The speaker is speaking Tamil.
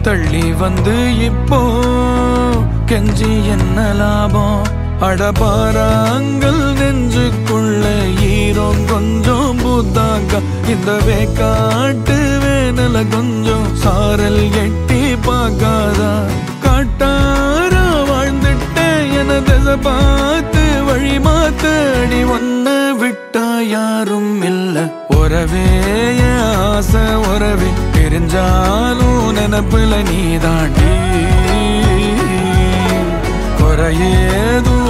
தள்ளி வந்து இப்போ கெஞ்சி என்ன லாபம் அடபாராங்கள் நெஞ்சுக்குள்ள ஈரம் கொஞ்சம் பூத்தாக்கா இந்த வேக்காட்டு வேனல கொஞ்சம் சாரல் எட்டி பார்க்காதா காட்டாரா வாழ்ந்துட்டேன் என திசை பார்த்து வழி மாத்தடி ஒன்ன விட்டா யாரும் இல்ல உறவே என் ஆசை உறவே தெரிஞ்சாலும் நினப்புல நீ தாண்டி குறையேதும்